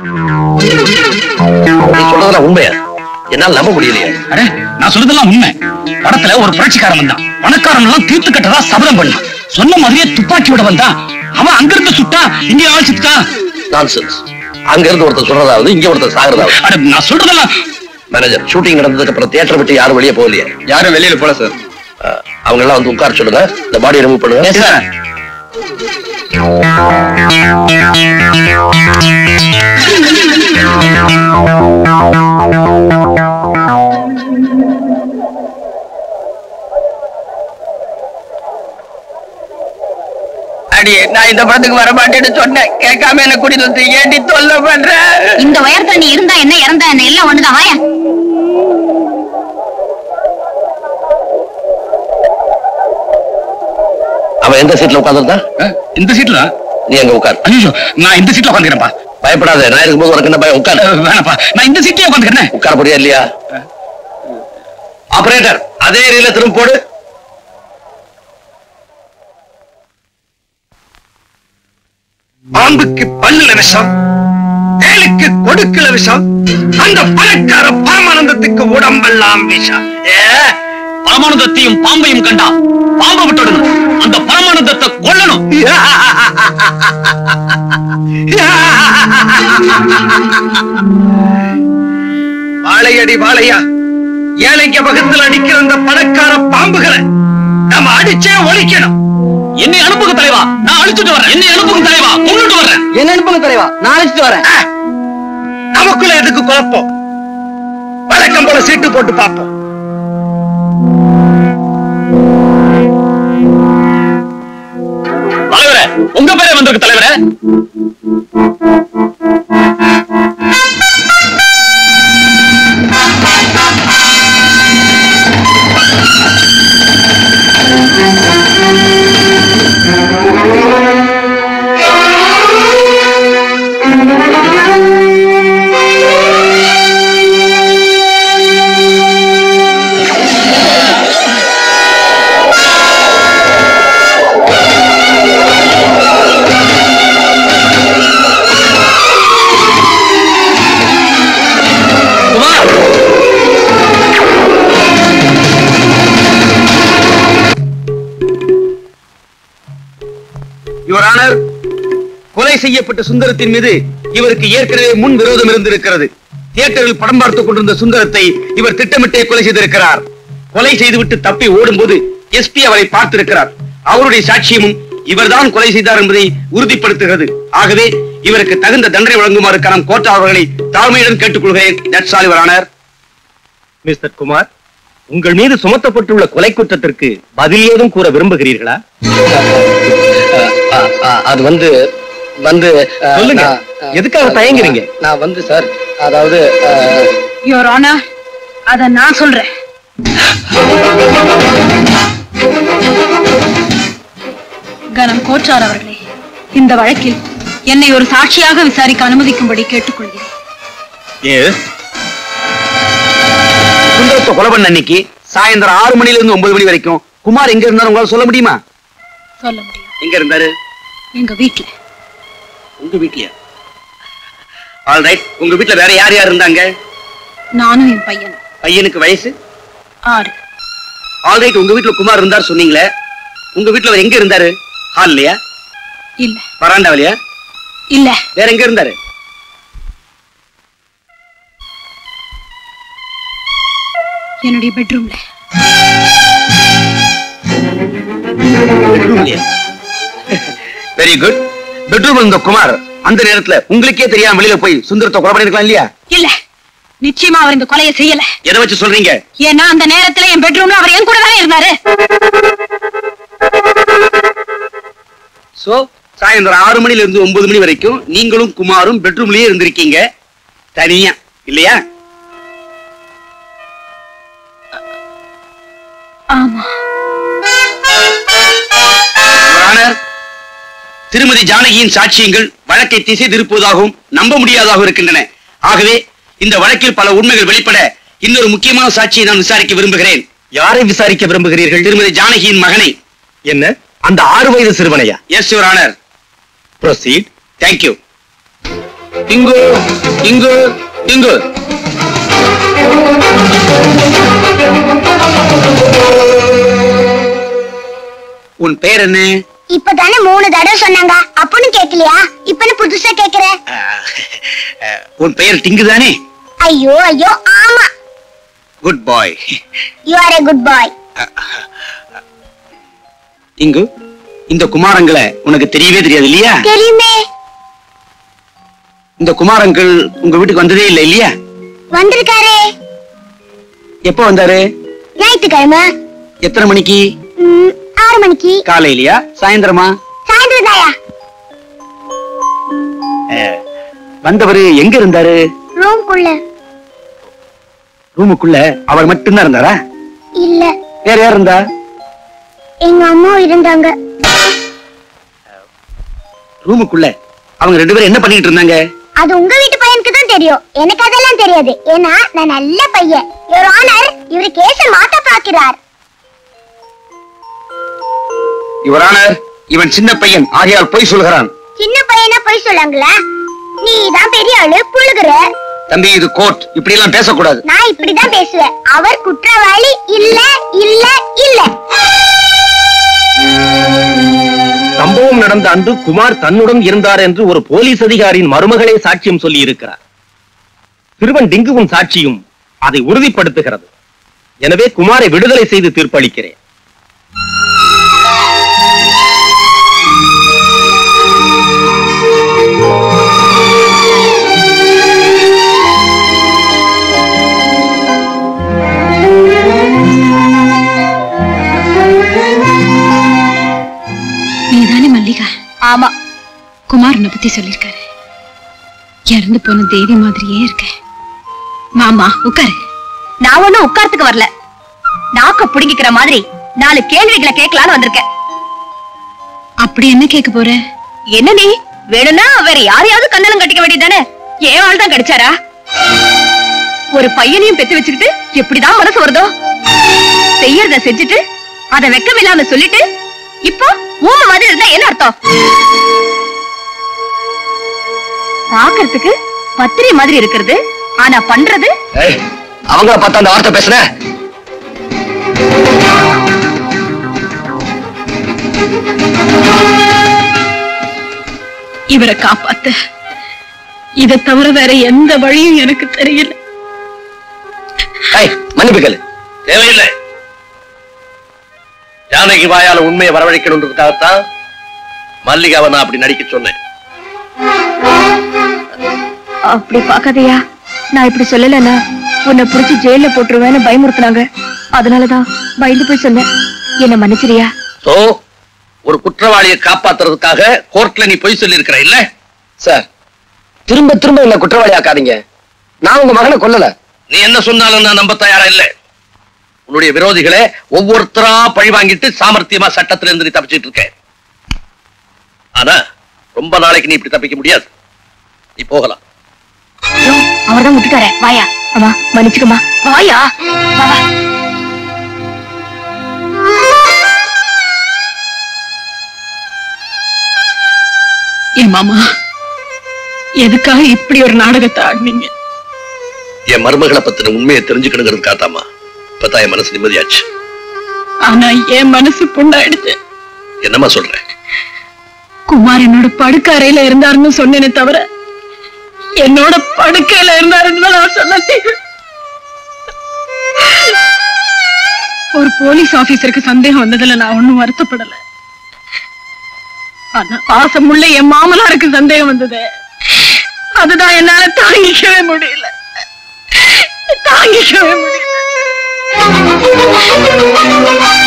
நீ சொல்றதெல்லாம் உண்மையா என்னால நம்ப முடியலையே அட நான் சொல்றதெல்லாம் உண்மை படத்துல ஒரு புரட்சிக்காரன் வந்தான் பணக்காரன் எல்லாம் தீர்த்து கட்டதா சபதம் பண்ணான் சொன்ன மாதிரியே துப்பாக்கியோட வந்தான் அவன் அங்கிருந்து சுட்டா இங்கே ஆள் சுட்டான் நான்சென்ஸ் அங்க இருந்து ஒருத்தர் சொல்றதாவது இங்க ஒருத்தர் சாகுறதாவது அட நான் சொல்றதெல்லாம் மேனேஜர் ஷூட்டிங் நடந்ததுக்கு அப்புறம் தியேட்டர் விட்டு யாரும் வெளியே போகலையே யாரும் வெளியில போல சார் அவங்க எல்லாம் வந்து உட்கார சொல்லுங்க இந்த பாடியை ரிமூவ் பண்ணுங்க சார் அடியே நான் இந்த படத்துக்கு வர மாட்டேன்னு சொன்னேன் கேட்காம என்ன கூட்டிட்டு வந்து ஏண்டி தொல்லை பண்ற இந்த உயரத்துல நீ இருந்தா என்ன இறந்தா என்ன எல்லாம் ஒண்ணுதான் வாயா அவன் எந்த சீட்ல உட்கார்ந்திருந்தா அஹ், இந்த சீட்ல நீ அங்க உட்கார் ஐயோ நான் இந்த சீட்ல உட்காந்துக்கிறேன்ப்பா பயப்படாத நான் இருக்கும்போது உனக்கு என்ன பயம் உட்கார் வேணாப்பா நான் இந்த சீட்லயே உட்காந்துக்கிறேன் உட்கார போறியா இல்லையா ஆபரேட்டர் அதே ஏரியில திரும்ப போடு பாம்புக்கு பல்லுல விஷம் தேலுக்கு கொடுக்கல விஷம் அந்த பணக்கார பரமானந்தத்துக்கு உடம்பெல்லாம் விஷம் ஏ, பரமானந்தத்தையும் பாம்பையும் கண்டா பாம்பை விட்டுடணும் அந்த பரமானந்தத்தை கொல்லணும் வாழையடி வாழையா ஏழைங்க பக்கத்துல அடிக்கிற அந்த பணக்கார பாம்புகளை நம்ம அடிச்சே ஒழிக்கணும் என்னை அனுப்புங்க தலைவா நான் அழிச்சுட்டு வரேன் என்னை அனுப்புங்க தலைவா கொண்டுட்டு வரேன் என்ன அனுப்புங்க தலைவா நான் அழைச்சிட்டு வரேன் ஆ, நமக்குள்ள எதுக்கு குழப்பம் வழக்கம் போல சீட்டு போட்டு பார்ப்போம் தலைவரே உங்க பேரே வந்திருக்கு தலைவரே குமார் யுவர் ஆனர் கொலை செய்யப்பட்ட சுந்தரத்தின் மீது இவருக்கு ஏற்கனவே முன் விரோதம் இருந்திருக்கிறது தியேட்டரில் படம் பார்த்துக் கொண்டிருந்த சுந்தரத்தை இவர் திட்டமிட்டே கொலை செய்திருக்கிறார் கொலை செய்துவிட்டு தப்பி ஓடும்போது எஸ்பி அவரை பார்த்திருக்கிறார் அவருடைய சாட்சியமும் இவர்தான் கொலை செய்தார் என்பதை உறுதிப்படுத்துகிறது ஆகவே இவருக்கு தகுந்த தண்டனை வழங்குமாறு கரம் கோட்டா அவர்களை தாழ்மையுடன் கேட்டுக்கொள்கிறேன் that's all your honour mister Kumar உங்கள் மீது சுமத்தப்பட்டுள்ள கொலை குற்றத்திற்கு பதில் ஏதும் கூற விரும்புகிறீர்களா அஹ், அஹ், அது வந்து வந்து அஹ், சொல்லுங்க. நான், அஹ், எதுக்காக தயங்குறீங்க? நான் வந்து சார் அதாவது அஹ், யோர் ஆனர் அத நான் சொல்றேன் கனம் கோச்சார் அவர்களே இந்த வழக்கில் என்னை ஒரு சாட்சியாக விசாரிக்க அனுமதிக்கும்படி கேட்டுக்கொள்கிறேன் எஸ் சுந்தரத்தை கொலை பண்ண அன்னைக்கு சாயந்தரம் ஆறு மணில இருந்து ஒன்பது மணி வரைக்கும் குமார் எங்க இருந்தாரு உங்களால சொல்ல முடியுமா சொல்ல முடியும் எங்க இருந்தாரு எங்க வீட்டுல உங்க வீட்லயா ஆல் ரைட் உங்க வீட்ல வேற யார் யார் இருந்தாங்க நானும் என் பையனும் பையனுக்கு வயசு ஆறு ஆல் ரைட் உங்க வீட்ல குமார் இருந்தார் சொன்னீங்களே உங்க வீட்ல அவர் எங்க இருந்தாரு ஹால்லையா இல்ல பராண்டாவிலையா இல்ல வேற எங்க இருந்தாரு என்னுடைய பெட்ரூம்ல பெட்ரூம்லயா வெரி குட் பெட்ரூம் இருந்த குமார் அந்த நேரத்துல உங்களுக்கே தெரியாம வெளியில போய் சுந்தரத்தை கொலை பண்ணிருக்கலாம் இல்லையா இல்ல நிச்சயமா அவர் இந்த கொலையை செய்யல எதை வச்சு சொல்றீங்க ஏன்னா அந்த நேரத்துல என் பெட்ரூம்ல அவர் என் கூட தானே இருந்தாரு சோ சாயந்தரம் ஆறு மணில இருந்து ஒன்பது மணி வரைக்கும் நீங்களும் குமாரும் பெட்ரூம்லயே இருந்திருக்கீங்க தனியா இல்லையா ஆமா Your Honor, திருமதி ஜானகியின் சாட்சியங்கள் வழக்கை திசை திருப்புவதாகவும் நம்ப முடியாததாகவும் இருக்கின்றன ஆகவே இந்த வழக்கில் பல உண்மைகள் வெளிப்பட இன்னொரு முக்கியமான சாட்சியை நான் விசாரிக்க விரும்புகிறேன் யாரை விசாரிக்க விரும்புகிறீர்கள் திருமதி ஜானகியின் மகனை என்ன அந்த ஆறு வயது சிறுவனையா yes your honour proceed thank you இங்கு இங்கு இங்கு உன் பெயர் என்ன இப்பதானே மூணு தடவை சொன்னாங்க அப்பன்னு கேக்கலையா இப்பன்னு புதுசா கேக்குற உன் பெயர் டிங்கு தானே ஐயோ ஐயோ ஆமா good boy you are a good boy Tinku இந்த குமாரங்களை உனக்கு தெரியவே தெரியாது இல்லையா தெரியுமே இந்த குமாரங்கள் உங்க வீட்டுக்கு வந்ததே இல்லை இல்லையா வந்திருக்காரே எப்போ வந்தாரு ஞாயிற்றுக்கிழமை எத்தனை மணிக்கு ம், ஆறு மணிக்கு காலையிலயா சாயந்தரமா சாயந்தரம் தாயா வந்தவரு எங்க இருந்தாரு ரூம்குள்ள ரூமுக்குள்ள அவர் மட்டும்தான் இருந்தாரா இல்ல வேற யார் இருந்தா எங்க அம்மா இருந்தாங்க ரூமுக்குள்ள அவங்க ரெண்டு பேரும் என்ன பண்ணிட்டு இருந்தாங்க அது உங்க வீட்டு பையனுக்கு தான் தெரியும் எனக்கு அதெல்லாம் தெரியாது ஏன்னா நான் நல்ல பையன் யுவர் ஆனர் இவரு கேஸ மாத்த பாக்கிறார் இவரான இவன் சின்ன பையன் ஆகையால் பொய் சொல்கிறான் சின்ன பையனா போய் சொல்லாங்களா நீ தான் பெரிய ஆளு புழுகுற தம்பி இது கோர்ட் இப்படி எல்லாம் பேசக்கூடாது நான் இப்படிதான் பேசுவேன் அவர் குற்றவாளி இல்ல இல்ல இல்ல சம்பவம் நடந்த அன்று குமார் தன்னுடன் இருந்தார் என்று ஒரு போலீஸ் அதிகாரியின் மருமகளே சாட்சியம் சொல்லி இருக்கிறார் சிறுவன் டிங்குவின் சாட்சியும் அதை உறுதிப்படுத்துகிறது எனவே குமாரை விடுதலை செய்து தீர்ப்பளிக்கிறேன் நீதானே மல்லிகா ஆமா குமாரனை பத்தி சொல்லிருக்காரு இறந்து போன தேவி மாதிரியே இருக்க மாமா உட்காரு நான் ஒண்ணும் உட்கார்த்துக்கு வரல நாக்க புடுங்கிக்கிற மாதிரி நாலு கேள்விகளை கேட்கலான்னு வந்திருக்கேன் அப்படி என்ன கேட்க போற என்ன நீ வேணும்னா வேற யாரையாவது கண்ணனம் கட்டிக்க வேண்டியதானே ஏன் ஆள் தான் கிடைச்சாரா ஒரு பையனையும் பெத்து வச்சுக்கிட்டு எப்படிதான் மனசு வருதோ செய்யறத செஞ்சுட்டு அத வெக்கம் இல்லாம சொல்லிட்டு இப்போ ஊம மாதிரி இருந்தா என்ன அர்த்தம் பாக்குறதுக்கு பத்திரி மாதிரி இருக்கிறது ஆனா பண்றது ஏய், அவங்கள பார்த்தா அந்த வார்த்தை பேசுற இவரை காப்பாத்த இதை தவிர வேற எந்த வழியும் எனக்கு தெரியல ஏய், மன்னிப்பு கேளு தேவையில்லை ஜானகி வாயால உண்மையை வரவழைக்கணுன்றதுக்காகத்தான் மல்லிகாவை நான் அப்படி நடிக்க சொன்னேன் அப்படி பாக்காதயா நான் இப்படி சொல்லலன்னா உன்னை புடிச்சு ஜெயில போட்டுருவேன்னு பயமுறுத்துனாங்க அதனாலதான் பயந்து போய் சொன்னேன் என்ன மன்னிச்சிரியா சோ ஒரு குற்றவாளியை காப்பாத்துறதுக்காக கோர்ட்ல நீ பொய் சொல்லி இருக்கிற இல்ல சார் திரும்ப திரும்ப என்ன குற்றவாளி ஆக்காதீங்க நான் உங்க மகனை கொல்லல நீ என்ன சொன்னாலும் நான் நம்ப தயாரா இல்ல உன்னுடைய விரோதிகளை ஒவ்வொருத்தரா பழி வாங்கிட்டு சாமர்த்தியமா சட்டத்துல இருந்து நீ தப்பிச்சிட்டு இருக்க ஆனா ரொம்ப நாளைக்கு நீ இப்படி தப்பிக்க முடியாது நீ போகலாம் அவர்தான் விட்டுட்டாரே வாயா அம்மா மன்னிச்சுக்கம்மா வாயா வா, வா. என் மாமா எதுக்காக இப்படி ஒரு நாடகத்தை ஆடினீங்க என் மருமகளை பத்தின உண்மையை தெரிஞ்சுக்கணுங்கிறதுக்காகத்தாமா இப்பதான் என் மனசு நிம்மதியாச்சு ஆனா என் மனசு புண்ணாயிடுச்சு என்னம்மா சொல்றேன் குமார் என்னோட படுக்க அறையில இருந்தாருன்னு சொன்னேனே தவிர என்னோட படுக்கையில இருந்தாருன்னு தான் நான் சொன்னேன் ஒரு போலீஸ் ஆபீசருக்கு சந்தேகம் வந்ததுல நான் ஒண்ணும் வருத்தப்படல ஆனா பாசமுள்ள என் மாமனாருக்கு சந்தேகம் வந்தது அதுதான் என்னால தாங்கிக்கவே முடியல தாங்கிக்கவே முடியல